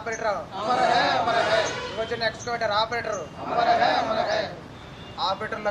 operator యువజన excavator operator operator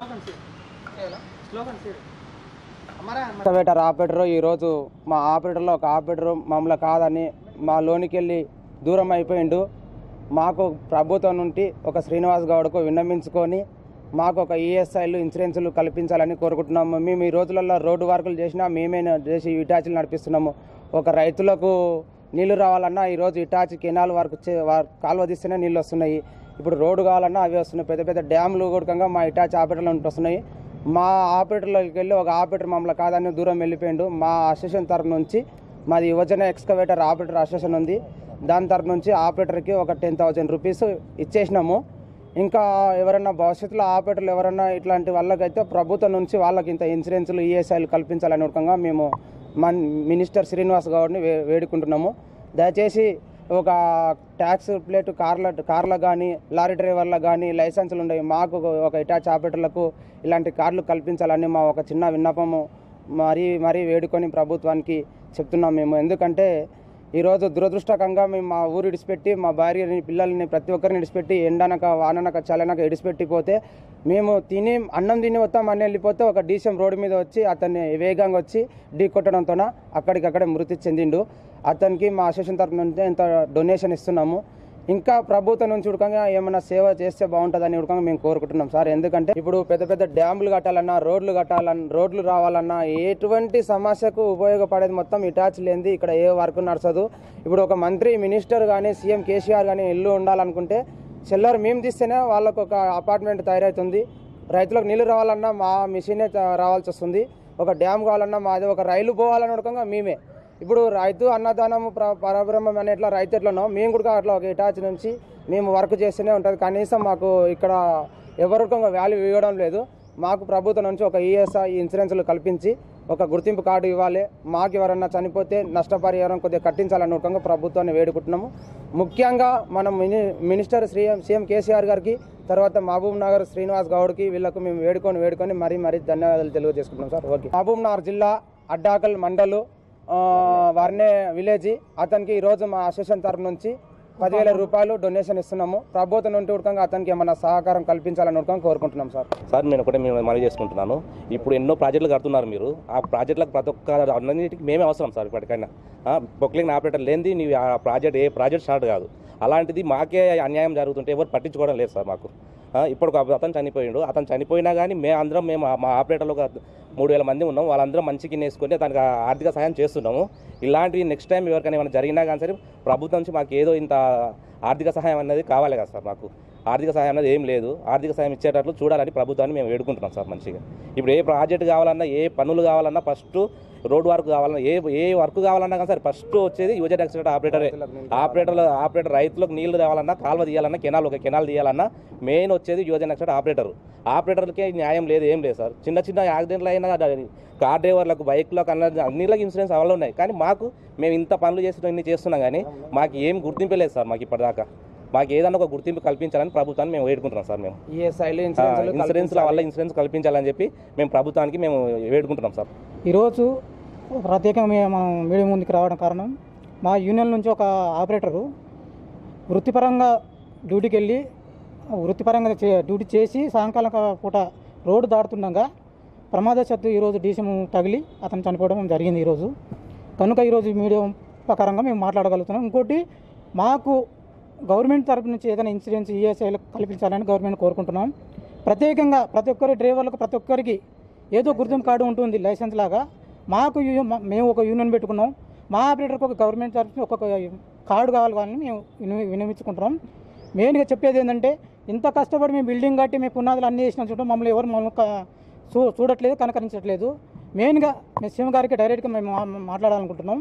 excavator operator ఈరోజు మా ఆపరేటర్లో ఒక ఆపరేటర్ మమ్మల్ని కాదని మా లోనికి వెళ్ళి దూరం అయిపోయిండు మాకు ప్రభుత్వం నుండి ఒక శ్రీనివాస్ గౌడ్కు విన్నవించుకొని మాకు ఒక ఈఎస్ఐలు ఇన్సూరెన్సులు కల్పించాలని కోరుకుంటున్నాము మేము ఈ రోజులలో రోడ్డు వర్కులు చేసినా మేమే చేసి ఇటాచీలు నడిపిస్తున్నాము ఒక రైతులకు నీళ్లు రావాలన్నా ఈరోజు ఇటాచి కెనాల్ వరకు చే- వా- కాలువ తీస్తేనే నీళ్ళు వస్తున్నాయి ఇప్పుడు రోడ్డు కావాలన్నా అవి వస్తున్నాయి పెద్ద పెద్ద డ్యాములు కూడకంగా మా ఇటాచి ఆపరేటర్లు ఉంటూ వస్తున్నాయి మా ఆపరేటర్లోకి వెళ్ళి ఒక ఆపరేటర్ మమ్మల్ని కాదని దూరం వెళ్ళిపోయిండు మా అసోసియేషన్ తరఫు నుంచి మాది యువజన ఎక్స్కవేటర్ ఆపరేటర్ అసోసియేషన్ ఉంది దాని తరఫు నుంచి ఆపరేటర్కి ఒక టెన్ థౌజండ్ రూపీస్ ఇచ్చేసినాము ఇంకా ఎవరైనా భవిష్యత్తులో ఆపరేటర్లు ఎవరైనా ఇట్లాంటి వాళ్ళకైతే ప్రభుత్వం నుంచి వాళ్ళకి ఇంత ఇన్సూరెన్స్లు ఈఎస్ఐలు కల్పించాలని రకంగా మేము మన మినిస్టర్ శ్రీనివాస్ గౌడ్ని వే వేడుకుంటున్నాము దయచేసి ఒక ట్యాక్స్ ప్లేట్ కార్ల కార్లకు కానీ లారీ డ్రైవర్లకు కానీ లైసెన్సులు ఉన్నాయి మాకు ఒక ఇటాచ్ ఆపరేటర్లకు ఇలాంటి కార్లు కల్పించాలని మా ఒక చిన్న విన్నపము మరీ మరీ వేడుకొని ప్రభుత్వానికి చెప్తున్నాం మేము ఎందుకంటే ఈరోజు దురదృష్టకంగా మేము మా ఊరు ఇడిచిపెట్టి మా భార్యని పిల్లల్ని ప్రతి ఒక్కరిని ఇడిచిపెట్టి ఎండనక వాననక చలనక ఇడిచిపెట్టి పోతే మేము తిని అన్నం తిని వస్తామని వెళ్ళిపోతే ఒక డీసీఎం రోడ్డు మీద వచ్చి అతన్ని వేగంగా వచ్చి ఢీ కొట్టడంతో అక్కడికక్కడే మృతి చెందిండు అతనికి మా అసోసియేషన్ తరఫు నుంచి ఇంత డొనేషన్ ఇస్తున్నాము ఇంకా ప్రభుత్వం నుంచి ఉడకంగా ఏమైనా సేవ చేస్తే బాగుంటుందని ఉడకంగా మేము కోరుకుంటున్నాం సార్ ఎందుకంటే ఇప్పుడు పెద్ద పెద్ద డ్యాములు కట్టాలన్నా రోడ్లు కట్టాలన్నా రోడ్లు రావాలన్నా ఎటువంటి సమస్యకు ఉపయోగపడేది మొత్తం ఇటాచ్ లేనిది ఇక్కడ ఏ వర్క్ నడచదు ఇప్పుడు ఒక మంత్రి మినిస్టర్ కానీ సీఎం కేసీఆర్ కానీ ఇల్లు ఉండాలనుకుంటే సెల్లర్ మేము తీస్తేనే వాళ్ళకు ఒక అపార్ట్మెంట్ తయారవుతుంది రైతులకు నీళ్లు రావాలన్నా మా మిషనే త- రావాల్సి వస్తుంది ఒక డ్యామ్ కావాలన్నా మాది ఒక రైలు పోవాలని ఉడకంగా మేమే ఇప్పుడు రైతు అన్నదానం ప్ర- పరబ్రహ్మం అనే ఇట్లా రైతు ఎట్లనో మేము కూడా అట్లా ఒక ఇటాచ్ నుంచి మేము వర్క్ చేస్తూనే ఉంటుంది కనీసం మాకు ఇక్కడ ఎవరికి వాల్యూ ఇవ్వడం లేదు మాకు ప్రభుత్వం నుంచి ఒక ఈఎస్ఐ ఇన్సూరెన్స్లు కల్పించి ఒక గుర్తింపు కార్డు ఇవ్వాలి మాకు ఎవరన్నా చనిపోతే నష్టపరిహారం కొద్దిగా కట్టించాలని రకంగా ప్రభుత్వాన్ని వేడుకుంటున్నాము ముఖ్యంగా మనం mini minister CM CM KCR గారికి తర్వాత మహబూబ్ నగర్ శ్రీనివాస్ గౌడ్కి వీళ్ళకు మేము వేడుకొని వేడుకొని మరీ మరీ ధన్యవాదాలు తెలియజేసుకుంటున్నాం సార్ ఓకే మహబూబ్ నగర్ జిల్లా అడ్డాకల్ మండలు ఆ, వర్నే విలేజ్ అతనికి ఈరోజు మా అసోసియేషన్ తరఫు నుంచి పదివేల రూపాయలు డొనేషన్ ఇస్తున్నాము ప్రభుత్వం నుండి ఉడకంగా అతనికి ఏమన్నా సహకారం కల్పించాలని ఉడకంగా కోరుకుంటున్నాం సార్ సార్ నేను ఒకటే మేము మనవి చేసుకుంటున్నాను ఇప్పుడు ఎన్నో ప్రాజెక్టులు కడుతున్నారు మీరు ఆ ప్రాజెక్టులకు ప్రతి ఒక్క అన్నిటికీ మేమే అవసరం సార్ ఇప్పటికైనా పొక్లింగ్ ఆపరేటర్ లేనిది నీవు ఆ ప్రాజెక్ట్ ఏ ప్రాజెక్ట్ స్టార్ట్ కాదు అలాంటిది మాకే అన్యాయం జరుగుతుంటే ఎవరు పట్టించుకోవడం లేదు సార్ మాకు ఆ, ఇప్పుడు ఒక అతను చనిపోయిండు అతను చనిపోయినా కానీ మేము అందరం మేము మా ఆపరేటర్లు ఒక మూడు వేల మంది ఉన్నాం వాళ్ళందరం మంచికి నేసుకొని దానికి ఆర్థిక సహాయం చేస్తున్నాము ఇలాంటివి నెక్స్ట్ టైం ఎవరికైనా ఏమైనా జరిగినా కానీ సరే ప్రభుత్వం నుంచి మాకు ఏదో ఇంత ఆర్థిక సహాయం అనేది కావాలి కదా సార్ మాకు ఆర్థిక సహాయం అనేది ఏం లేదు ఆర్థిక సహాయం ఇచ్చేటట్లు చూడాలని ప్రభుత్వాన్ని మేము వేడుకుంటున్నాం సార్ మంచిగా ఇప్పుడు ఏ ప్రాజెక్ట్ కావాలన్నా ఏ పనులు కావాలన్నా ఫస్ట్ రోడ్ వర్క్ కావాలన్నా ఏ ఏ వర్క్ కావాలన్నా కానీ సరే ఫస్ట్ వచ్చేది యువజన ఎక్సిడెంట్ ఆపరేటరే ఆపరేటర్లు ఆపరేటర్ రైతులకు నీళ్లు తేవాలన్నా కాలువ తీయాలన్నా కెనాల్ ఒక కెనాల్ తీయాలన్నా మెయిన్ వచ్చేది యువజన ఎక్సిడెంట్ ఆపరేటర్ ఆపరేటర్లకే న్యాయం లేదు ఏం లేదు సార్ చిన్న చిన్న యాక్సిడెంట్లు అయినా కార్ డ్రైవర్లకు బైక్లకు అన్న అన్నిళ్ళకి ఇన్సూరెన్స్ అవన్నీ ఉన్నాయి కానీ మాకు మేము ఇంత పనులు చేస్తున్నాం ఇన్ని చేస్తున్నాం కానీ మాకు ఏం గుర్తింపే లేదు సార్ మాకు ఇప్పటిదాకా మాకు ఏదన్నా ఒక గుర్తింపు కల్పించాలని ప్రభుత్వాన్ని మేము వేడుకుంటున్నాం సార్ మేము ఈఎస్ఐలు ఇన్సూరెన్స్ వల్ల ఇన్సూరెన్స్ కల్పించాలని చెప్పి మేము ప్రభుత్వానికి మేము వేడుకుంటున్నాం సార్ ఈరోజు ప్రత్యేకంగా మే- మనం మీడియా ముందుకు రావడం కారణం మా యూనియన్ నుంచి ఒక ఆపరేటరు వృత్తిపరంగా డ్యూటీకి వెళ్ళి వృత్తిపరంగా చే డ్యూటీ చేసి సాయంకాలం పూట రోడ్డు దాటుతుండగా ప్రమాదశత్తు ఈరోజు డీసీఎం తగిలి అతను చనిపోవడం జరిగింది ఈరోజు కనుక ఈరోజు మీడియా ప్రకారంగా మేము మాట్లాడగలుగుతున్నాం ఇంకోటి మాకు గవర్నమెంట్ తరపు నుంచి ఏదైనా ఇన్సూరెన్స్ ఈఎస్ఐలు కల్పించాలని గవర్నమెంట్ కోరుకుంటున్నాం ప్రత్యేకంగా ప్రతి ఒక్కరి డ్రైవర్లకు ప్రతి ఒక్కరికి ఏదో గుర్తింపు కార్డు ఉంటుంది లైసెన్స్ లాగా మాకు యు- మా- మేము ఒక యూనియన్ పెట్టుకున్నాం మా ఆపరేటర్కి ఒక గవర్నమెంట్ తరఫు నుంచి ఒక్కొక్క కార్డు కావాలి కానీ మేము విని- వినియోగించుకుంటున్నాం మెయిన్గా చెప్పేది ఏంటంటే ఇంత కష్టపడి మేము బిల్డింగ్ కట్టి మేము పునాదులు అన్నీ చేసిన చూడటం మమ్మల్ని ఎవరు మమ్మల్ని క- చూ చూడట్లేదు కనకరించట్లేదు మెయిన్గా మేము సీఎం గారికి డైరెక్ట్గా మేము మా- మాట్లాడాలనుకుంటున్నాం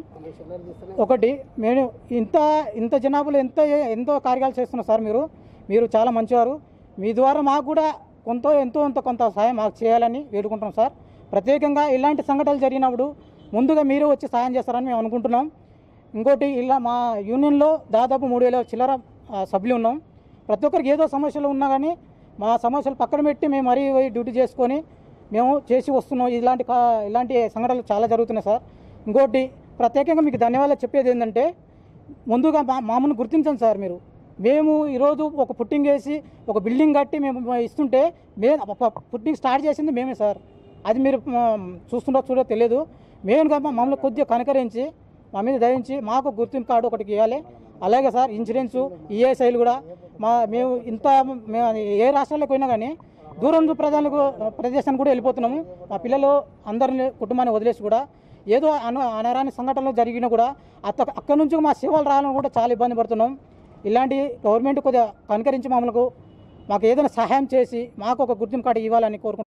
ఒకటి మేము ఇంత ఇంత జనాభాలో ఎంత ఎంతో కార్యాలు చేస్తున్నారు సార్ మీరు మీరు చాలా మంచివారు మీ ద్వారా మాకు కూడా కొంత ఎంతో కొంత కొంత సాయం మాకు చేయాలని వేడుకుంటున్నాం సార్ ప్రత్యేకంగా ఇలాంటి సంఘటనలు జరిగినప్పుడు ముందుగా మీరు వచ్చి సాయం చేస్తారని మేము అనుకుంటున్నాం ఇంకోటి ఇలా మా యూనియన్లో దాదాపు మూడు వేల చిల్లర ఆ, సభ్యులు ఉన్నాం ప్రతి ఒక్కరికి ఏదో సమస్యలు ఉన్నా కానీ మా సమస్యలు పక్కన పెట్టి మేము మరీ పోయి డ్యూటీ చేసుకొని మేము చేసి వస్తున్నాం ఇలాంటి కా- ఇలాంటి సంఘటనలు చాలా జరుగుతున్నాయి సార్ ఇంకోటి ప్రత్యేకంగా మీకు ధన్యవాదాలు చెప్పేది ఏంటంటే ముందుగా మా మామూలు గుర్తించండి సార్ మీరు మేము ఈరోజు ఒక పుట్టింగ్ వేసి ఒక బిల్డింగ్ కట్టి మేము ఇస్తుంటే మే ఒక పుట్టింగ్ స్టార్ట్ చేసింది మేమే సార్ అది మీరు ఆ, చూస్తుండో చూడో తెలియదు మెయిన్గా మా- మమ్మల్ని కొద్దిగా కనకరించి మా మీద దయించి మాకు గుర్తింపు కార్డు ఒకటి ఇవ్వాలి అలాగే సార్ ఇన్సూరెన్సు ఈఎస్ఐలు కూడా మా మేము ఇంత మేము ఏ రాష్ట్రాలకు పోయినా కానీ దూరం ప్రజలకు ప్రదేశానికి కూడా వెళ్ళిపోతున్నాము మా పిల్లలు అందరిని కుటుంబాన్ని వదిలేసి కూడా ఏదో అన అనరాని సంఘటనలు జరిగినా కూడా అత్త అక్కడి నుంచి మా సేవలు రావాలని కూడా చాలా ఇబ్బంది పడుతున్నాం ఇలాంటి గవర్నమెంట్ కొద్దిగా కనుకరించి మమ్మల్ని మాకు ఏదైనా సహాయం చేసి మాకు ఒక గుర్తింపు కార్డు ఇవ్వాలని కోరుకుంటున్నాం